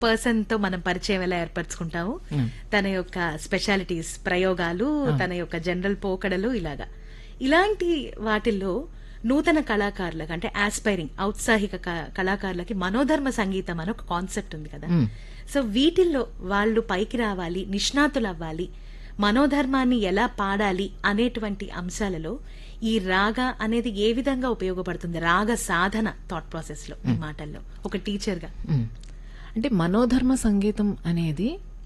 Person తో మనం పరిచయం ఎలా ఏర్పరచుకుంటాము తన యొక్క స్పెషాలిటీస్ ప్రయోగాలు తన యొక్క జనరల్ పోకడలు ఇలాగా ఇలాంటి వాటిల్లో నూతన కళాకారులకు అంటే ఆస్పైరింగ్ ఔత్సాహిక క- కళాకారులకి మనోధర్మ సంగీతం అని ఒక కాన్సెప్ట్ ఉంది కదా సో వీటిల్లో వాళ్ళు పైకి రావాలి నిష్ణాతులు అవ్వాలి మనోధర్మాన్ని ఎలా పాడాలి అనేటువంటి అంశాలలో ఈ రాగ అనేది ఏ విధంగా ఉపయోగపడుతుంది రాగ సాధన థాట్ ప్రాసెస్ లో ఈ మాటల్లో ఒక టీచర్ గా మ్మ్. అంటే మనోధర్మ సంగీతం అనేది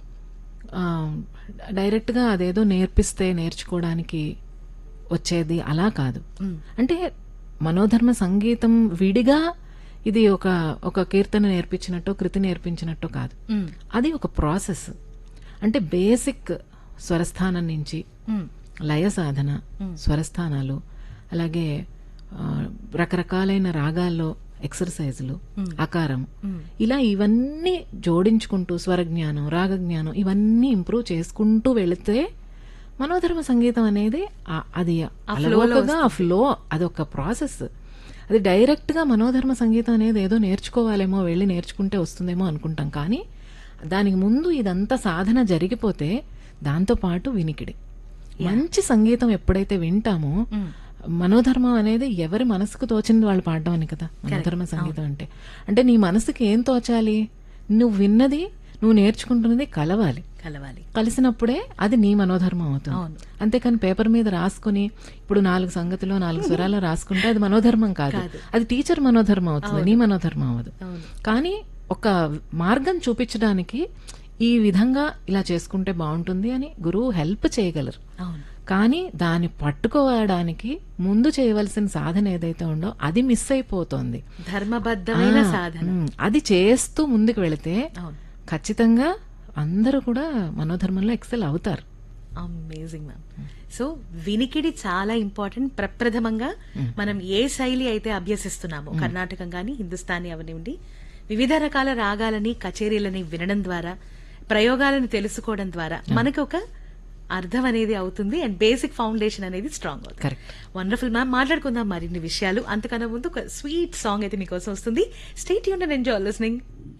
ఆ, డైరెక్ట్గా అదేదో నేర్పిస్తే నేర్చుకోవడానికి వచ్చేది అలా కాదు అంటే మనోధర్మ సంగీతం విడిగా ఇది ఒక ఒక కీర్తన నేర్పించినట్టు కృతి నేర్పించినట్టు కాదు మ్మ్. అది ఒక ప్రాసెస్ అంటే బేసిక్ స్వరస్థానం నుంచి మ్మ్. లయ సాధన స్వరస్థానాలు అలాగే ఆ, రకరకాలైన రాగాల్లో ఎక్సర్సైజులు ఆకారం ఇలా ఇవన్నీ జోడించుకుంటూ స్వరజ్ఞానం రాగజ్ఞానం ఇవన్నీ ఇంప్రూవ్ చేసుకుంటూ వెళితే మనోధర్మ సంగీతం అనేది ఆ- అది అలవోకగా ఆ ఫ్లో అదొక ప్రాసెస్ అది డైరెక్ట్ గా మనోధర్మ సంగీతం అనేది ఏదో నేర్చుకోవాలేమో వెళ్ళి నేర్చుకుంటే వస్తుందేమో అనుకుంటాం కానీ దానికి ముందు ఇదంతా సాధన జరిగిపోతే దాంతో పాటు వినికిడి మంచి సంగీతం ఎప్పుడైతే వింటామో మనోధర్మం అనేది ఎవరి మనసుకు తోచింది వాళ్ళు పాడడం అని కదా మనోధర్మ సంగీతం అంటే అంటే నీ మనసుకి ఏం తోచాలి నువ్వు విన్నది నువ్వు నేర్చుకుంటున్నది కలవాలి కలవాలి కలిసినప్పుడే అది నీ మనోధర్మం అవుతుంది అంతేకాని పేపర్ మీద రాసుకుని ఇప్పుడు నాలుగు సంగతిలో నాలుగు స్వరాలు రాసుకుంటే అది మనోధర్మం కాదు అది టీచర్ మనోధర్మం అవుతుంది నీ మనోధర్మం అవ్వదు కానీ ఒక మార్గం చూపించడానికి ఈ విధంగా ఇలా చేసుకుంటే బాగుంటుంది అని గురువు హెల్ప్ చేయగలరు అవును కానీ దాన్ని పట్టుకోవడానికి ముందు చేయవలసిన సాధన ఏదైతే ఉందో అది మిస్ అయిపోతుంది ధర్మబద్ధమైన ఆ, సాధన ఉమ్, అది చేస్తూ ముందుకు వెళితే అవును ఖచ్చితంగా అందరూ కూడా మనోధర్మంలో ఎక్సెల్ అవుతారు అమేజింగ్ మ్యామ్ సో వినికిడి చాలా ఇంపార్టెంట్ ప్రప్రథమంగా మనం ఏ శైలి అయితే అభ్యసిస్తున్నామో కర్ణాటకం కానీ హిందుస్థానీ అవనివ్వండి వివిధ రకాల రాగాలని కచేరీలని వినడం ద్వారా ప్రయోగాలను తెలుసుకోవడం ద్వారా మనకు ఒక అర్థం అనేది అవుతుంది అండ్ బేసిక్ ఫౌండేషన్ అనేది స్ట్రాంగ్ అవుతుంది కరెక్ట్ వండర్ఫుల్ మ్యామ్ మాట్లాడుకుందాం మరిన్ని విషయాలు అంతకన్నా ముందు ఒక స్వీట్ సాంగ్ అయితే మీకోసం వస్తుంది స్టేట్ యూన్ అండ్ ఎంజాయ్ లిస్నింగ్